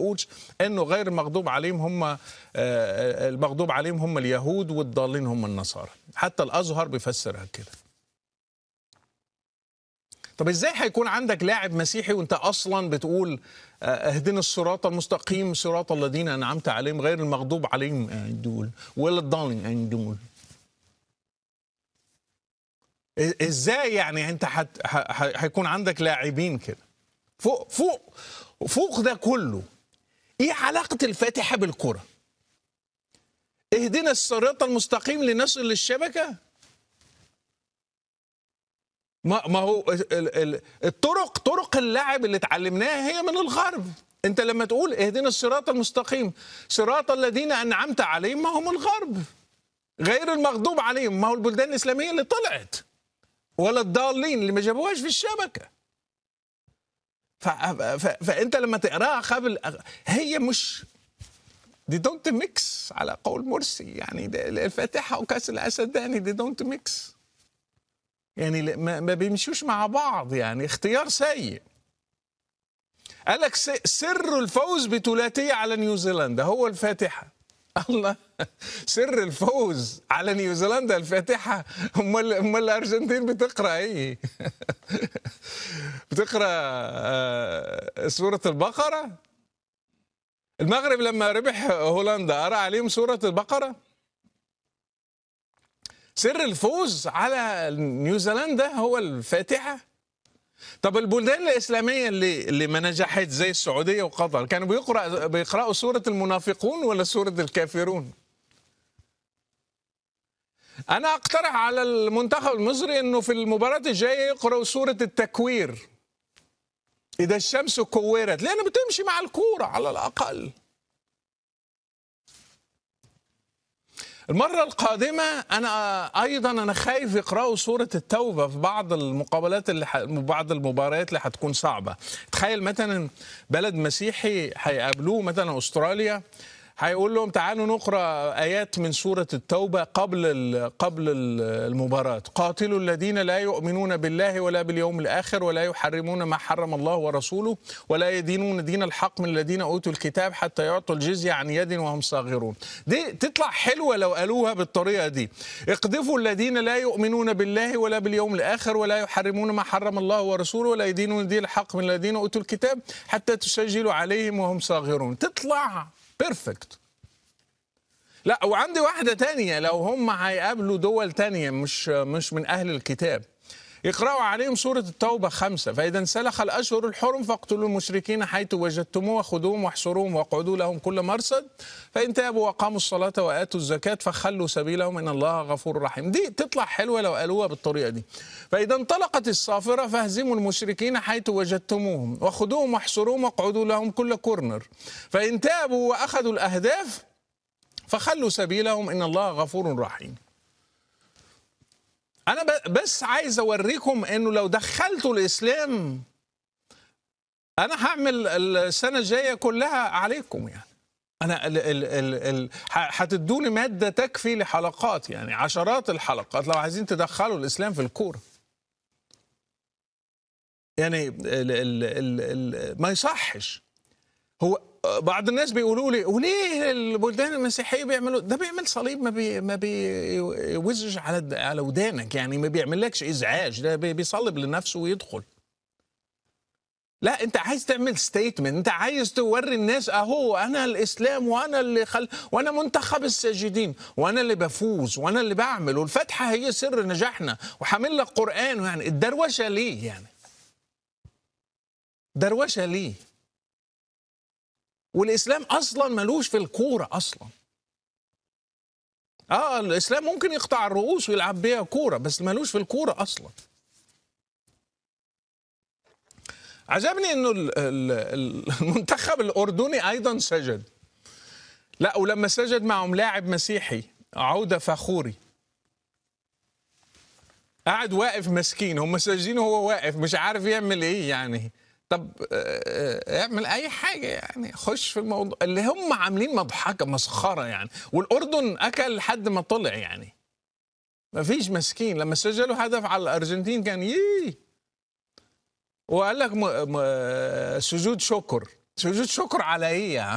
بيقولش انه غير المغضوب عليهم هم آه، آه، المغضوب عليهم هم اليهود والضالين هم النصارى حتى الازهر بيفسرها كده طب ازاي هيكون عندك لاعب مسيحي وانت اصلا بتقول آه، اهدنا الصراط المستقيم صراط الذين انعمت عليهم غير المغضوب عليهم آه، دول ولا الضالين آه، دول إ- ازاي يعني انت حت... ح- ح- هيكون عندك لاعبين كده فوق فوق فوق ده كله ايه علاقه الفاتحه بالكره اهدنا الصراط المستقيم لنصل للشبكه ما ما هو ال- ال- الطرق طرق اللعب اللي اتعلمناها هي من الغرب انت لما تقول اهدنا الصراط المستقيم صراط الذين انعمت عليهم ما هم الغرب غير المغضوب عليهم ما هو البلدان الاسلاميه اللي طلعت ولا الضالين اللي ما جابوهاش في الشبكه ف... ف... فانت لما تقراها قبل هي مش دي دونت ميكس على قول مرسي يعني ده الفاتحه وكاس الاسداني دي دونت ميكس يعني لا- ما, ما بيمشوش مع بعض يعني اختيار سيء قال لك س- سر الفوز بثلاثيه على نيوزيلندا هو الفاتحه الله سر الفوز على نيوزيلندا الفاتحه امال امال الارجنتين بتقرا ايه بتقرا آه، سوره البقره المغرب لما ربح هولندا قرا عليهم سوره البقره سر الفوز على نيوزيلندا هو الفاتحه طب البلدان الاسلاميه اللي اللي ما نجحت زي السعوديه وقطر كانوا بيقرا بيقراوا سوره المنافقون ولا سوره الكافرون انا اقترح على المنتخب المصري انه في المباراه الجايه يقراوا سوره التكوير اذا الشمس كورت لانه بتمشي مع الكوره على الاقل المرة القادمة أنا أيضا أنا خايف يقرأوا سورة التوبة في بعض المقابلات اللي ح... بعض المباريات اللي هتكون صعبة تخيل مثلا بلد مسيحي هيقابلوه مثلا أستراليا هيقول لهم تعالوا نقرا ايات من سوره التوبه قبل ال- قبل ال- المباراه قاتلوا الذين لا يؤمنون بالله ولا باليوم الاخر ولا يحرمون ما حرم الله ورسوله ولا يدينون دين الحق من الذين اوتوا الكتاب حتى يعطوا الجزيه عن يد وهم صاغرون دي تطلع حلوه لو قالوها بالطريقه دي اقذفوا الذين لا يؤمنون بالله ولا باليوم الاخر ولا يحرمون ما حرم الله ورسوله ولا يدينون دين الحق من الذين اوتوا الكتاب حتى تسجلوا عليهم وهم صاغرون تطلع بيرفكت لا وعندي واحدة تانية لو هم هيقابلوا دول تانية مش مش من أهل الكتاب يقرأوا عليهم سورة التوبة خمسة فإذا انسلخ الأشهر الحرم فاقتلوا المشركين حيث وجدتموه وخذوهم واحصروهم واقعدوا لهم كل مرصد فإن تابوا وقاموا الصلاة وآتوا الزكاة فخلوا سبيلهم إن الله غفور رحيم دي تطلع حلوة لو قالوها بالطريقة دي فإذا انطلقت الصافرة فاهزموا المشركين حيث وجدتموهم وخذوهم واحصروهم واقعدوا لهم كل كورنر فإن تابوا وأخذوا الأهداف فخلوا سبيلهم ان الله غفور رحيم انا ب- بس عايز اوريكم انه لو دخلتوا الاسلام انا هعمل السنه الجايه كلها عليكم يعني انا ال ال ال ال ه- هتدوني ماده تكفي لحلقات يعني عشرات الحلقات لو عايزين تدخلوا الاسلام في الكوره يعني ال ال ال ال ما يصحش هو بعض الناس بيقولوا لي وليه البلدان المسيحيه بيعملوا ده بيعمل صليب ما بي ما بيوزش على الد- على ودانك يعني ما بيعملكش ازعاج ده بي- بيصلب لنفسه ويدخل لا انت عايز تعمل ستيتمنت انت عايز توري الناس اهو انا الاسلام وانا اللي خل... وانا منتخب الساجدين وانا اللي بفوز وانا اللي بعمل والفتحه هي سر نجاحنا وحامل لك قران يعني الدروشه ليه يعني دروشه ليه والاسلام اصلا ملوش في الكوره اصلا اه الاسلام ممكن يقطع الرؤوس ويلعب بيها كوره بس ملوش في الكوره اصلا عجبني انه ال- ال- المنتخب الاردني ايضا سجد لا ولما سجد معهم لاعب مسيحي عوده فخوري قاعد واقف مسكين هم ساجدين وهو واقف مش عارف يعمل ايه يعني طب آه، آه، اعمل اي حاجه يعني خش في الموضوع اللي هم عاملين مضحكه مسخره يعني والاردن اكل لحد ما طلع يعني ما فيش مسكين لما سجلوا هدف على الارجنتين كان يي وقال لك م... م... سجود شكر سجود شكر على ايه يا عم